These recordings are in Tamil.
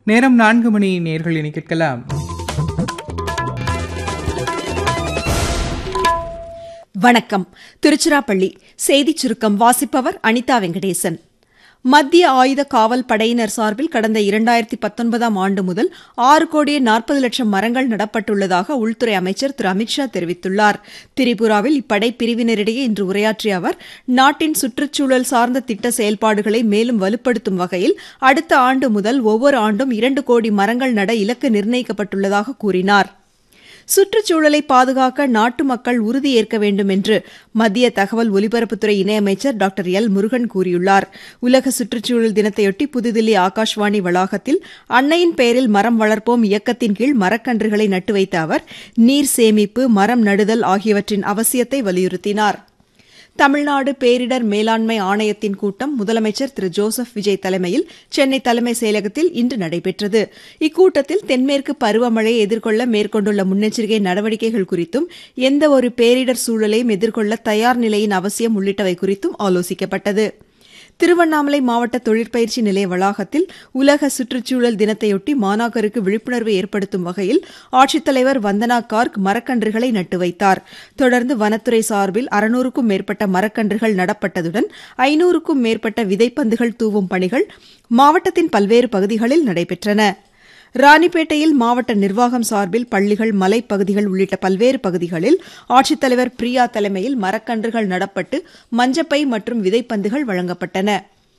நேரம் நான்கு மணி நேர்கள் இனி கேட்கலாம் வணக்கம் திருச்சிராப்பள்ளி செய்திச் சுருக்கம் வாசிப்பவர் அனிதா வெங்கடேசன் மத்திய ஆயுத காவல் படையினர் சார்பில் கடந்த இரண்டாயிரத்தி பத்தொன்பதாம் ஆண்டு முதல் ஆறு கோடியே நாற்பது லட்சம் மரங்கள் நடப்பட்டுள்ளதாக உள்துறை அமைச்சர் திரு அமித்ஷா தெரிவித்துள்ளார் திரிபுராவில் இப்படை பிரிவினரிடையே இன்று உரையாற்றிய அவர் நாட்டின் சுற்றுச்சூழல் சார்ந்த திட்ட செயல்பாடுகளை மேலும் வலுப்படுத்தும் வகையில் அடுத்த ஆண்டு முதல் ஒவ்வொரு ஆண்டும் இரண்டு கோடி மரங்கள் நட இலக்கு நிர்ணயிக்கப்பட்டுள்ளதாக கூறினார் சுற்றுச்சூழலை பாதுகாக்க நாட்டு மக்கள் உறுதியேற்க வேண்டும் என்று மத்திய தகவல் ஒலிபரப்புத்துறை இணையமைச்சர் டாக்டர் எல் முருகன் கூறியுள்ளார் உலக சுற்றுச்சூழல் தினத்தையொட்டி புதுதில்லி ஆகாஷ்வாணி வளாகத்தில் அன்னையின் பெயரில் மரம் வளர்ப்போம் இயக்கத்தின் கீழ் மரக்கன்றுகளை நட்டு வைத்த அவர் நீர் சேமிப்பு மரம் நடுதல் ஆகியவற்றின் அவசியத்தை வலியுறுத்தினார் தமிழ்நாடு பேரிடர் மேலாண்மை ஆணையத்தின் கூட்டம் முதலமைச்சர் திரு ஜோசப் விஜய் தலைமையில் சென்னை தலைமைச் செயலகத்தில் இன்று நடைபெற்றது இக்கூட்டத்தில் தென்மேற்கு பருவமழையை எதிர்கொள்ள மேற்கொண்டுள்ள முன்னெச்சரிக்கை நடவடிக்கைகள் குறித்தும் எந்தவொரு பேரிடர் சூழலையும் எதிர்கொள்ள தயார் நிலையின் அவசியம் உள்ளிட்டவை குறித்தும் ஆலோசிக்கப்பட்டது திருவண்ணாமலை மாவட்ட தொழிற்பயிற்சி நிலைய வளாகத்தில் உலக சுற்றுச்சூழல் தினத்தையொட்டி மாணாக்கருக்கு விழிப்புணர்வை ஏற்படுத்தும் வகையில் ஆட்சித்தலைவர் வந்தனா கார்க் மரக்கன்றுகளை நட்டு வைத்தார் தொடர்ந்து வனத்துறை சார்பில் அறுநூறுக்கும் மேற்பட்ட மரக்கன்றுகள் நடப்பட்டதுடன் ஐநூறுக்கும் மேற்பட்ட விதைப்பந்துகள் தூவும் பணிகள் மாவட்டத்தின் பல்வேறு பகுதிகளில் நடைபெற்றன ராணிப்பேட்டையில் மாவட்ட நிர்வாகம் சார்பில் பள்ளிகள் மலைப்பகுதிகள் உள்ளிட்ட பல்வேறு பகுதிகளில் ஆட்சித்தலைவர் பிரியா தலைமையில் மரக்கன்றுகள் நடப்பட்டு மஞ்சப்பை மற்றும் விதைப்பந்துகள் வழங்கப்பட்டன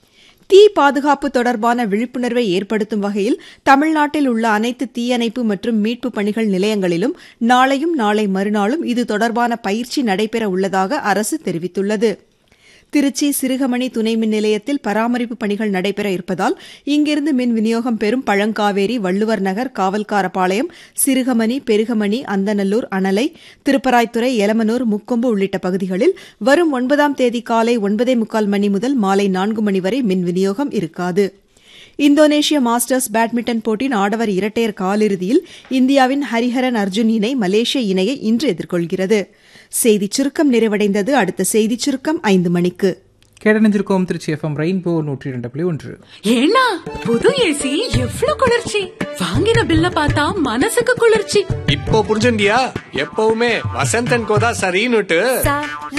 தீ பாதுகாப்பு தொடர்பான விழிப்புணர்வை ஏற்படுத்தும் வகையில் தமிழ்நாட்டில் உள்ள அனைத்து தீயணைப்பு மற்றும் மீட்பு பணிகள் நிலையங்களிலும் நாளையும் நாளை மறுநாளும் இது தொடர்பான பயிற்சி நடைபெற உள்ளதாக அரசு தெரிவித்துள்ளது திருச்சி சிறுகமணி துணை மின் நிலையத்தில் பராமரிப்பு பணிகள் நடைபெற இருப்பதால் இங்கிருந்து மின் விநியோகம் பெறும் பழங்காவேரி வள்ளுவர் நகர் காவல்காரபாளையம் சிறுகமணி பெருகமணி அந்தநல்லூர் அனலை திருப்பராய்த்துறை எலமனூர் முக்கொம்பு உள்ளிட்ட பகுதிகளில் வரும் ஒன்பதாம் தேதி காலை ஒன்பதே முக்கால் மணி முதல் மாலை நான்கு மணி வரை மின் விநியோகம் இருக்காது இந்தோனேஷிய மாஸ்டர்ஸ் பேட்மிண்டன் போட்டியின் ஆடவர் இரட்டையர் காலிறுதியில் இந்தியாவின் ஹரிஹரன் அர்ஜுன் இணை மலேசிய இணையை இன்று எதிர்கொள்கிறது செய்திச் சுருக்கம் நிறைவடைந்தது அடுத்த செய்திச் சுருக்கம் ஐந்து மணிக்கு கேட்டணிஞ்சிருக்கோம் திருச்சி எஃப்எம் ரெயின்போ நூற்றி இரண்டு புள்ளி ஒன்று ஏன்னா புது ஏசி எவ்வளவு குளிர்ச்சி வாங்கின பில்ல பார்த்தா மனசுக்கு குளிர்ச்சி இப்போ புரிஞ்சுண்டியா எப்பவுமே வசந்தன் கோதா சரின்னுட்டு